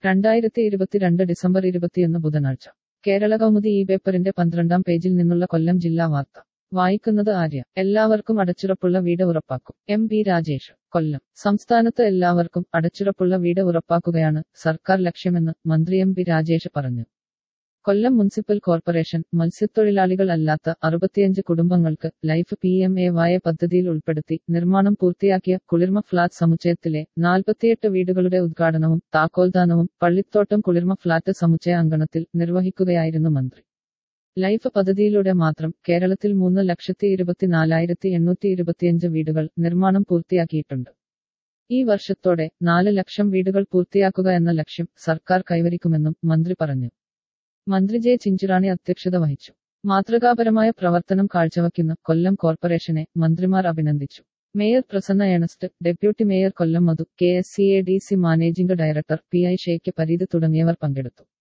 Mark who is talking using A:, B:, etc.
A: രണ്ടായിരത്തി ഇരുപത്തിരണ്ട് ഡിസംബർ ഇരുപത്തിയൊന്ന് ബുധനാഴ്ച കേരള കൗമുദി ഈ പേപ്പറിന്റെ പന്ത്രണ്ടാം പേജിൽ നിന്നുള്ള കൊല്ലം ജില്ലാ വാർത്ത വായിക്കുന്നത് ആര്യ എല്ലാവർക്കും അടച്ചുറപ്പുള്ള വീട് ഉറപ്പാക്കും എം പി രാജേഷ് കൊല്ലം സംസ്ഥാനത്ത് എല്ലാവർക്കും അടച്ചുറപ്പുള്ള വീട് ഉറപ്പാക്കുകയാണ് സർക്കാർ ലക്ഷ്യമെന്ന് മന്ത്രി എം പി രാജേഷ് പറഞ്ഞു കൊല്ലം മുനിസിപ്പൽ കോർപ്പറേഷൻ മത്സ്യത്തൊഴിലാളികൾ അല്ലാത്ത അറുപത്തിയഞ്ച് കുടുംബങ്ങൾക്ക് ലൈഫ് പി എം എ വായ പദ്ധതിയിൽ ഉൾപ്പെടുത്തി നിർമ്മാണം പൂർത്തിയാക്കിയ കുളിർമ ഫ്ളാറ്റ് സമുച്ചയത്തിലെ നാൽപ്പത്തിയെട്ട് വീടുകളുടെ ഉദ്ഘാടനവും താക്കോൽദാനവും പള്ളിത്തോട്ടം കുളിർമ ഫ്ളാറ്റ് സമുച്ചയ അങ്കണത്തിൽ നിർവഹിക്കുകയായിരുന്നു മന്ത്രി ലൈഫ് പദ്ധതിയിലൂടെ മാത്രം കേരളത്തിൽ മൂന്ന് ലക്ഷത്തി ഇരുപത്തിനാലായിരത്തി എണ്ണൂറ്റി ഇരുപത്തിയഞ്ച് വീടുകൾ നിർമ്മാണം പൂർത്തിയാക്കിയിട്ടുണ്ട് ഈ വർഷത്തോടെ നാല് ലക്ഷം വീടുകൾ പൂർത്തിയാക്കുക എന്ന ലക്ഷ്യം സർക്കാർ കൈവരിക്കുമെന്നും മന്ത്രി പറഞ്ഞു മന്ത്രി ജെ ചിഞ്ചുറാണി അധ്യക്ഷത വഹിച്ചു മാതൃകാപരമായ പ്രവർത്തനം കാഴ്ചവയ്ക്കുന്ന കൊല്ലം കോർപ്പറേഷനെ മന്ത്രിമാർ അഭിനന്ദിച്ചു mayor Prasanna Ernest deputy mayor Kollam Madhu K S C A D C managing director P I Sheikh Pareed തുടങ്ങിയവർ പങ്കെടുത്തു